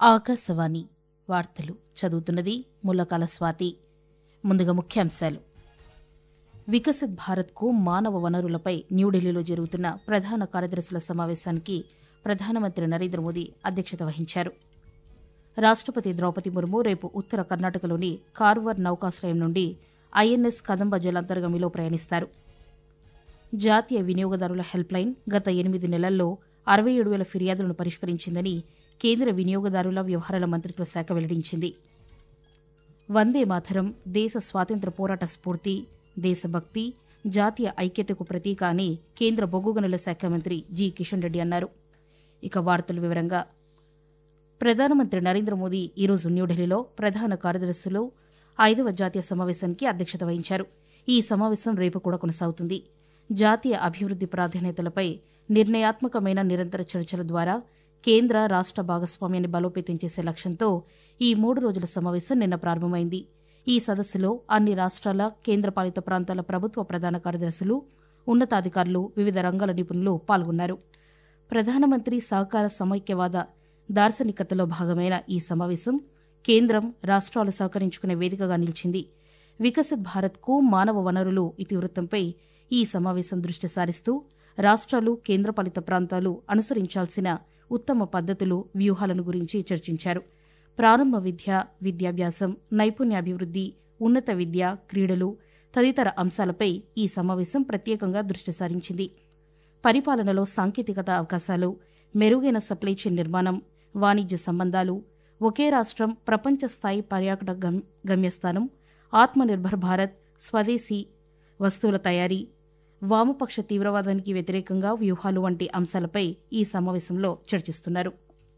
ఆకాశవాణి వార్తలు చదువుతున్నది ముల్లకాల స్వాతి ముందుగా ముఖ్యాంశాలు వికసిత్ భారత్కు మానవ వనరులపై న్యూఢిల్లీలో జరుగుతున్న ప్రధాన కార్యదర్శుల సమావేశానికి ప్రధానమంత్రి నరేంద్ర మోదీ అధ్యక్షత వహించారు రాష్టపతి ద్రౌపది ముర్ము రేపు ఉత్తర కర్ణాటకలోని కార్వర్ నౌకాశ్రయం నుండి ఐఎన్ఎస్ కదంబ జలాంతర్గమిలో ప్రయాణిస్తారు జాతీయ వినియోగదారుల హెల్ప్లైన్ గత ఎనిమిది నెలల్లో అరవై ఏడు వేల ఫిర్యాదులను పరిష్కరించిందని కేంద్ర వినియోగదారుల వ్యవహారాల మంత్రిత్వ శాఖ వెల్లడించింది వందే మాతరం దేశ స్వాతంత్ర్య పోరాట స్ఫూర్తి దేశభక్తి జాతీయ ఐక్యతకు ప్రతీక అని కేంద్ర బొగ్గు గనుల శాఖ మంత్రి జి కిషన్ రెడ్డి అన్నారు ఇక వార్తల వివరంగా ప్రధానమంత్రి నరేంద్ర మోదీ ఈరోజు న్యూఢిల్లీలో ప్రధాన కార్యదర్శులు ఐదవ జాతీయ సమావేశానికి అధ్యక్షత వహించారు ఈ సమావేశం రేపు కూడా కొనసాగుతుంది జాతీయ అభివృద్ది ప్రాధాన్యతలపై నిర్ణయాత్మకమైన నిరంతర చర్చల ద్వారా కేంద్ర రాష్ట భాగస్వామ్యాన్ని బలోపేతం చేసే లక్ష్యంతో ఈ మూడు రోజుల సమావేశం నిన్న ప్రారంభమైంది ఈ సదస్సులో అన్ని రాష్ట్రాల కేంద్రపాలిత ప్రాంతాల ప్రభుత్వ ప్రధాన కార్యదర్శులు ఉన్నతాధికారులు వివిధ రంగాల నిపుణులు పాల్గొన్నారు ప్రధానమంత్రి సహకార సమైక్యవాద దార్శనికతలో భాగమైన ఈ సమావేశం కేంద్రం రాష్ట్రాలు సహకరించుకునే వేదికగా నిలిచింది వికసిత్ భారత్కు మానవ వనరులు ఇతివృత్తంపై ఈ సమావేశం దృష్టి సారిస్తూ రాష్ట్రాలు కేంద్రపాలిత ప్రాంతాలు అనుసరించాల్సిన ఉత్తమ పద్దతులు వ్యూహాలను గురించి చర్చించారు ప్రారంభ విద్య విద్యాభ్యాసం నైపుణ్యాభివృద్ది ఉన్నత విద్య క్రీడలు తదితర అంశాలపై ఈ సమావేశం ప్రత్యేకంగా దృష్టి సారించింది పరిపాలనలో సాంకేతికత అవకాశాలు మెరుగైన సప్లై చైన్ నిర్మాణం వాణిజ్య సంబంధాలు ఒకే రాష్ట్రం ప్రపంచ స్థాయి పర్యాటక గమ్- గమ్యస్థానం ఆత్మనిర్భర్ భారత్ స్వదేశీ వస్తువుల తయారీ వామపక్ష తీవ్రవాదానికి వ్యతిరేకంగా వ్యూహాలు వంటి అంశాలపై ఈ సమావేశంలో చర్చిస్తున్నారు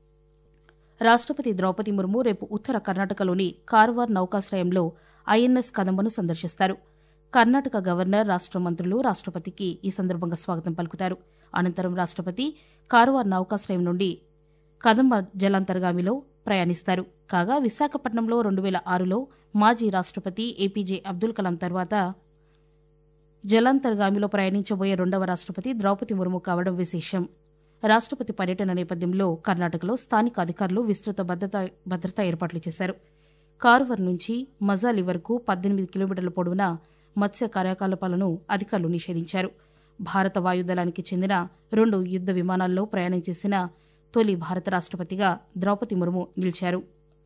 రాష్టపతి ద్రౌపది ముర్ము రేపు ఉత్తర కర్ణాటకలోని కార్వార్ నౌకాశ్రయంలో ఐఎన్ఎస్ కదంబను సందర్శిస్తారు కర్ణాటక గవర్నర్ రాష్ట మంత్రులు రాష్టపతికి ఈ సందర్భంగా స్వాగతం పలుకుతారు అనంతరం రాష్టపతి కార్వార్ నౌకాశ్రయం నుండి కదంబ జలాంతర్గామిలో ప్రయాణిస్తారు కాగా విశాఖపట్నంలో రెండు వేల ఆరులో మాజీ రాష్టపతి ఏపీజే అబ్దుల్ కలాం తర్వాత జలాంతర్గామిలో ప్రయాణించబోయే రెండవ రాష్టపతి ద్రౌపది ముర్ము కావడం విశేషం రాష్టపతి పర్యటన నేపథ్యంలో కర్ణాటకలో స్థానిక అధికారులు విస్తృత భద్రత భద్రతా ఏర్పాట్లు చేశారు కార్వర్ నుంచి మజాలి వరకు పద్దెనిమిది కిలోమీటర్ల పొడవున మత్స్య కార్యకలాపాలను అధికారులు నిషేధించారు భారత వాయుదళానికి చెందిన రెండు యుద్ద విమానాల్లో ప్రయాణం చేసిన తొలి భారత రాష్టపతిగా ద్రౌపది ముర్ము నిలిచారు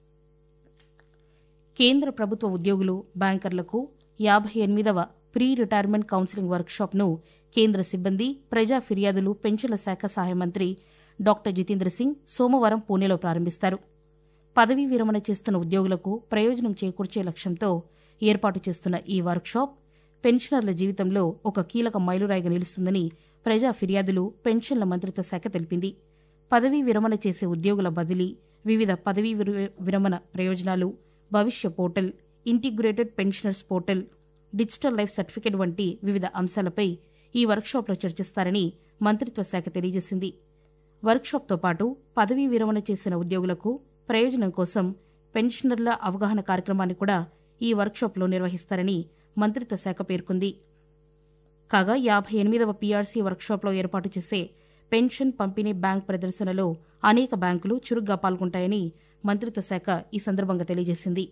కేంద్ర ప్రభుత్వ ఉద్యోగులు బ్యాంకర్లకు యాభై ఎనిమిదవ ప్రీ రిటైర్మెంట్ కౌన్సిలింగ్ వర్క్షాప్ను కేంద్ర సిబ్బంది ప్రజా ఫిర్యాదులు పెన్షన్ల శాఖ సహాయ మంత్రి డాక్టర్ జితేంద్ర సింగ్ సోమవారం పూణేలో ప్రారంభిస్తారు పదవీ విరమణ చేస్తున్న ఉద్యోగులకు ప్రయోజనం చేకూర్చే లక్ష్యంతో ఏర్పాటు చేస్తున్న ఈ వర్క్షాప్ పెన్షనర్ల జీవితంలో ఒక కీలక మైలురాయిగా నిలుస్తుందని ప్రజా ఫిర్యాదులు పెన్షన్ల మంత్రిత్వ శాఖ తెలిపింది పదవీ విరమణ చేసే ఉద్యోగుల బదిలీ వివిధ పదవీ విర- విరమణ ప్రయోజనాలు Bhavishya portal integrated pensioners portal digital life certificate వంటి వివిధ అంశాలపై ఈ వర్క్షాప్లో చర్చిస్తారని మంత్రిత్వ శాఖ తెలియజేసింది వర్క్షాప్తో పాటు పదవీ విరమణ చేసిన ఉద్యోగులకు ప్రయోజనం కోసం పెన్షనర్ల అవగాహన కార్యక్రమాన్ని కూడా ఈ వర్క్షాప్లో నిర్వహిస్తారని మంత్రిత్వ శాఖ పేర్కొంది కాగా యాభై ఎనిమిదవ పీఆర్సీ వర్క్షాప్లో ఏర్పాటు చేసే పెన్షన్ పంపిణీ బ్యాంక్ ప్రదర్శనలో అనేక బ్యాంకులు చురుగ్గా పాల్గొంటాయని మంత్రిత్వ శాఖ ఈ సందర్భంగా తెలియజేసింది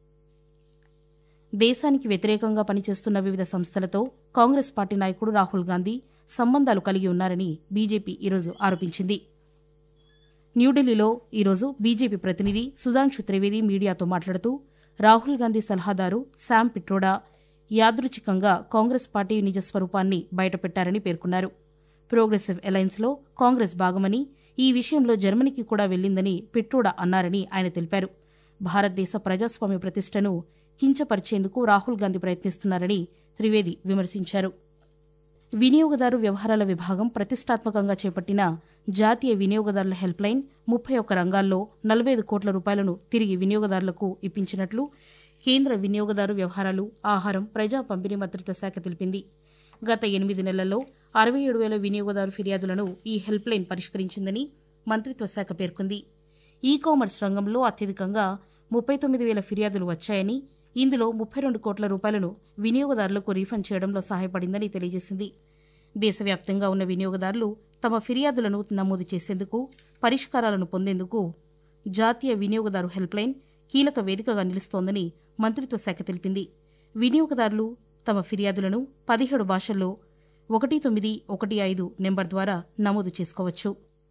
దేశానికి వ్యతిరేకంగా పనిచేస్తున్న వివిధ సంస్థలతో కాంగ్రెస్ పార్టీ నాయకుడు రాహుల్ గాంధీ సంబంధాలు కలిగి ఉన్నారని బీజేపీ ఈరోజు ఆరోపించింది న్యూఢిల్లీలో ఈరోజు బీజేపీ ప్రతినిధి సుధాంశు త్రివేది మీడియాతో మాట్లాడుతూ రాహుల్ గాంధీ సలహాదారు శామ్ పిట్రోడా యాదృచ్ఛికంగా కాంగ్రెస్ పార్టీ నిజ స్వరూపాన్ని బయటపెట్టారని పేర్కొన్నారు ప్రోగ్రెసివ్ అలయన్స్లో కాంగ్రెస్ భాగమని ఈ విషయంలో జర్మనీకి కూడా వెళ్లిందని పిట్రోడా అన్నారని ఆయన తెలిపారు భారతదేశ ప్రజాస్వామ్య ప్రతిష్టను కించపరిచేందుకు రాహుల్ గాంధీ ప్రయత్నిస్తున్నారని త్రివేది విమర్శించారు వినియోగదారు వ్యవహారాల విభాగం ప్రతిష్టాత్మకంగా చేపట్టిన జాతీయ వినియోగదారుల హెల్ప్లైన్ ముప్పై ఒక్క రంగాల్లో నలభై ఐదు కోట్ల రూపాయలను తిరిగి వినియోగదారులకు ఇప్పించినట్లు కేంద్ర వినియోగదారు వ్యవహారాలు ఆహారం ప్రజా పంపిణీ మంత్రిత్వ శాఖ తెలిపింది గత ఎనిమిది నెలల్లో అరవై ఏడు వేల వినియోగదారు ఫిర్యాదులను ఈ హెల్ప్లైన్ పరిష్కరించిందని మంత్రిత్వ శాఖ పేర్కొంది ఈ కామర్స్ రంగంలో అత్యధికంగా ముప్పై తొమ్మిది వేల ఫిర్యాదులు వచ్చాయని ఇందులో ముప్పై రెండు కోట్ల రూపాయలను వినియోగదారులకు రీఫండ్ చేయడంలో సహాయపడిందని తెలియజేసింది దేశవ్యాప్తంగా ఉన్న వినియోగదారులు తమ ఫిర్యాదులను నమోదు చేసేందుకు పరిష్కారాలను పొందేందుకు జాతీయ వినియోగదారు హెల్ప్లైన్ కీలక వేదికగా నిలుస్తోందని మంత్రిత్వ శాఖ తెలిపింది వినియోగదారులు తమ ఫిర్యాదులను పదిహేడు భాషల్లో ఒకటి తొమ్మిది ఒకటి ఐదు నెంబర్ ద్వారా నమోదు చేసుకోవచ్చు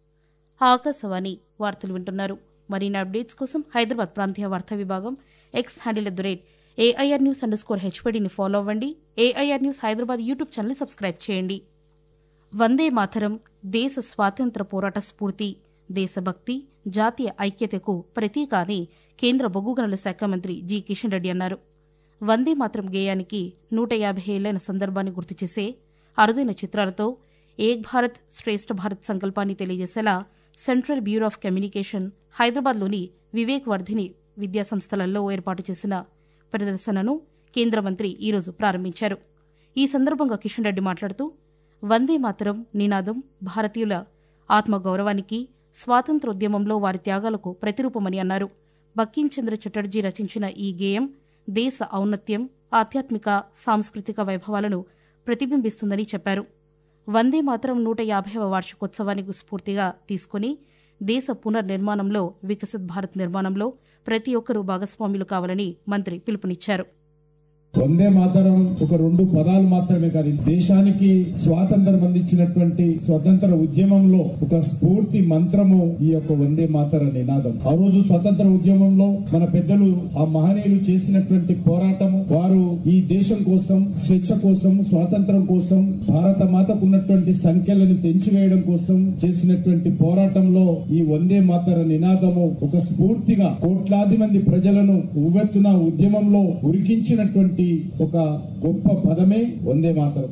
ఆకాశవాణి వార్తలు వింటున్నారు మరిన్ని అప్డేట్స్ కోసం హైదరాబాద్ ప్రాంతీయ వార్తా విభాగం X handle at the rate A I R news underscore హెచ్పీడీని ఫాలో అవ్వండి A I R news Hyderabad YouTube channel subscribe చేయండి వందే మాతరం దేశ స్వాతంత్ర పోరాట స్ఫూర్తి దేశభక్తి జాతీయ ఐక్యతకు ప్రతీక అని కేంద్ర బొగ్గు గనుల శాఖ మంత్రి జి కిషన్ రెడ్డి అన్నారు వందే మాతరం గేయానికి నూట యాభై ఏళ్లైన సందర్భాన్ని గుర్తు చేసే అరుదైన చిత్రాలతో ఏక్ భారత్ శ్రేష్ఠ భారత్ సంకల్పాన్ని తెలియజేసేలా సెంట్రల్ బ్యూరో ఆఫ్ కమ్యూనికేషన్ హైదరాబాద్లోని వివేక్ వర్ధిని విద్యాసంస్థలలో ఏర్పాటు చేసిన ప్రదర్శనను కేంద్ర మంత్రి ఈరోజు ప్రారంభించారు ఈ సందర్భంగా కిషన్ రెడ్డి మాట్లాడుతూ వందే మాతరం నినాదం భారతీయుల ఆత్మగౌరవానికి స్వాతంత్రోద్యమంలో వారి త్యాగాలకు ప్రతిరూపమని అన్నారు బక్కించంద్ర చటర్జీ రచించిన ఈ గేయం దేశ ఔన్నత్యం ఆధ్యాత్మిక సాంస్కృతిక వైభవాలను ప్రతిబింబిస్తుందని చెప్పారు వందే మాతరం నూట యాభైవ వార్షికోత్సవానికి స్ఫూర్తిగా తీసుకుని దేశ పునర్నిర్మాణంలో వికసిత్ భారత్ నిర్మాణంలో ప్రతి ఒక్కరూ భాగస్వాములు కావాలని మంత్రి పిలుపునిచ్చారు వందే మాతరం ఒక రెండు పదాలు మాత్రమే కాదు దేశానికి స్వాతంత్రం అందించినటువంటి స్వతంత్ర ఉద్యమంలో ఒక స్ఫూర్తి మంత్రము ఈ యొక్క వందే మాతర నినాదం ఆ రోజు స్వతంత్ర ఉద్యమంలో మన పెద్దలు ఆ మహనీయులు చేసినటువంటి పోరాటము వారు ఈ దేశం కోసం స్వేచ్ఛ కోసం స్వాతంత్రం కోసం భారత మాతకు ఉన్నటువంటి సంఖ్యలను తెంచివేయడం కోసం చేసినటువంటి పోరాటంలో ఈ వందే మాతర నినాదము ఒక స్ఫూర్తిగా కోట్లాది మంది ప్రజలను ఉవ్వెత్తున ఉద్యమంలో ఉరికించినటువంటి ఒక గొప్ప పదమే వందే మాతరం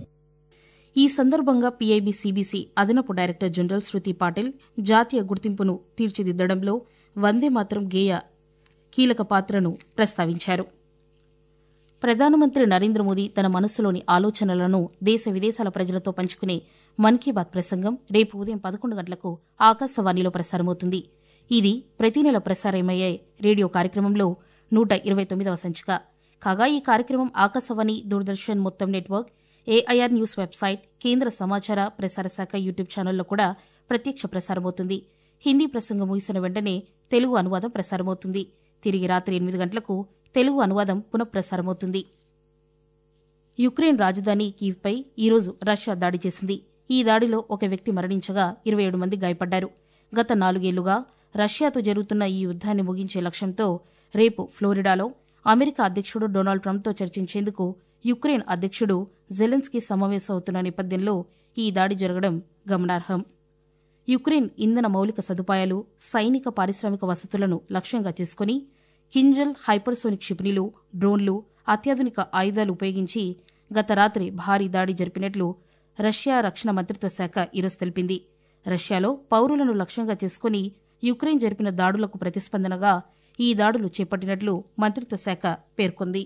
ఈ సందర్భంగా పీఐబీ సీబీసీ అదనపు డైరెక్టర్ జనరల్ శృతి పాటిల్ జాతీయ గుర్తింపును తీర్చిదిద్దడంలో వందే మాత్రం గేయ కీలక పాత్రను ప్రస్తావించారు ప్రధానమంత్రి నరేంద్ర మోదీ తన మనస్సులోని ఆలోచనలను దేశ విదేశాల ప్రజలతో పంచుకునే మన్ కీ బాత్ ప్రసంగం రేపు ఉదయం పదకొండు గంటలకు ఆకాశవాణిలో ప్రసారమవుతుంది ఇది ప్రతి నెల ప్రసారమయ్యే రేడియో కార్యక్రమంలో నూట ఇరవై తొమ్మిదవ సంచిక కాగా ఈ కార్యక్రమం ఆకాశవాణి దూరదర్శన్ మొత్తం నెట్వర్క్ ఏఐఆర్ న్యూస్ వెబ్సైట్ కేంద్ర సమాచార ప్రసార శాఖ యూట్యూబ్ ఛానల్లో కూడా ప్రత్యక్ష ప్రసారమవుతుంది హిందీ ప్రసంగం ముగిసిన వెంటనే తెలుగు అనువాదం ప్రసారమవుతుంది తిరిగి రాత్రి ఎనిమిది గంటలకు తెలుగు అనువాదం పునఃప్రసారమవుతుంది యుక్రెయిన్ రాజధాని కీవ్పై ఈరోజు రష్యా దాడి చేసింది ఈ దాడిలో ఒక వ్యక్తి మరణించగా ఇరవై ఏడు మంది గాయపడ్డారు గత నాలుగేళ్లుగా రష్యాతో జరుగుతున్న ఈ యుద్ధాన్ని ముగించే లక్ష్యంతో రేపు ఫ్లోరిడాలో అమెరికా అధ్యక్షుడు డొనాల్డ్ ట్రంప్తో చర్చించేందుకు యుక్రెయిన్ అధ్యక్షుడు జెలెన్స్కీ సమావేశమవుతున్న నేపథ్యంలో ఈ దాడి జరగడం గమనార్హం యుక్రెయిన్ ఇంధన మౌలిక సదుపాయాలు సైనిక పారిశ్రామిక వసతులను లక్ష్యంగా చేసుకుని కింజల్ హైపర్సోనిక్ క్షిపణిలు డ్రోన్లు అత్యాధునిక ఆయుధాలు ఉపయోగించి గత రాత్రి భారీ దాడి జరిపినట్లు రష్యా రక్షణ మంత్రిత్వ శాఖ ఈరోజు తెలిపింది రష్యాలో పౌరులను లక్ష్యంగా చేసుకుని యుక్రెయిన్ జరిపిన దాడులకు ప్రతిస్పందనగా ఈ దాడులు చేపట్టినట్లు మంత్రిత్వ శాఖ పేర్కొంది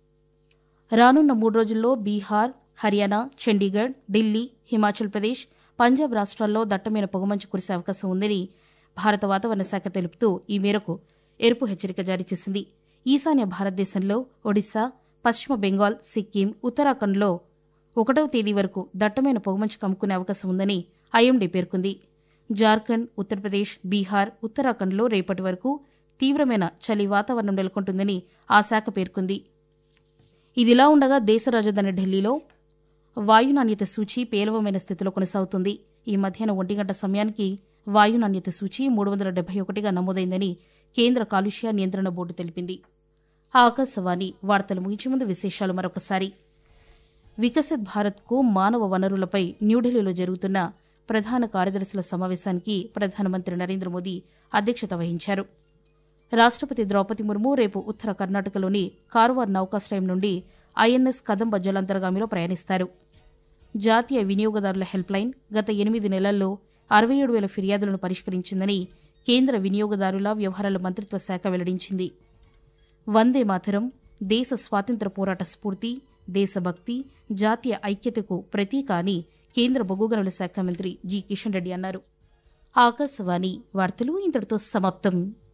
రానున్న మూడు రోజుల్లో బీహార్ హర్యానా చండీగఢ్ ఢిల్లీ హిమాచల్ ప్రదేశ్ పంజాబ్ రాష్ట్రాల్లో దట్టమైన పొగమంచు కురిసే అవకాశం ఉందని భారత వాతావరణ శాఖ తెలుపుతూ ఈ మేరకు ఎరుపు హెచ్చరిక జారీ చేసింది ఈశాన్య భారతదేశంలో ఒడిశా పశ్చిమ బెంగాల్ సిక్కిం ఉత్తరాఖండ్లో ఒకటవ తేదీ వరకు దట్టమైన పొగమంచు కమ్ముకునే అవకాశం ఉందని ఐఎండీ పేర్కొంది జార్ఖండ్ ఉత్తరప్రదేశ్ బీహార్ ఉత్తరాఖండ్లో రేపటి వరకు తీవ్రమైన చలి వాతావరణం నెలకొంటుందని ఆ శాఖ పేర్కొంది ఇదిలా ఉండగా దేశ రాజధాని ఢిల్లీలో వాయు నాణ్యత సూచి పేలవమైన స్థితిలో కొనసాగుతుంది ఈ మధ్యాహ్నం ఒంటి గంట సమయానికి వాయు నాణ్యత సూచి మూడు వందల డెబ్బై ఒకటిగా నమోదైందని కేంద్ర కాలుష్య నియంత్రణ బోర్డు తెలిపింది ఆకాశవాణి వార్తలు ముగించే ముందు విశేషాలు మరొకసారి వికసిత్ భారత్కు మానవ వనరులపై న్యూఢిల్లీలో జరుగుతున్న ప్రధాన కార్యదర్శుల సమావేశానికి ప్రధానమంత్రి నరేంద్ర మోదీ అధ్యక్షత వహించారు రాష్ట్రపతి ద్రౌపది ముర్ము రేపు ఉత్తర కర్ణాటకలోని కార్వార్ నౌకాశ్రయం నుండి ఐఎన్ఎస్ కదంబ జలాంతర్గామిలో ప్రయాణిస్తారు జాతీయ వినియోగదారుల హెల్ప్లైన్ గత ఎనిమిది నెలల్లో అరవై ఏడు వేల ఫిర్యాదులను పరిష్కరించిందని కేంద్ర వినియోగదారుల వ్యవహారాల మంత్రిత్వ శాఖ వెల్లడించింది వందే మాతరం దేశ స్వాతంత్ర పోరాట స్ఫూర్తి దేశభక్తి జాతీయ ఐక్యతకు ప్రతీక అని కేంద్ర బొగ్గు గనుల శాఖ మంత్రి జి కిషన్ రెడ్డి అన్నారు ఆకాశవాణి వార్తలు ఇంతటితో సమాప్తం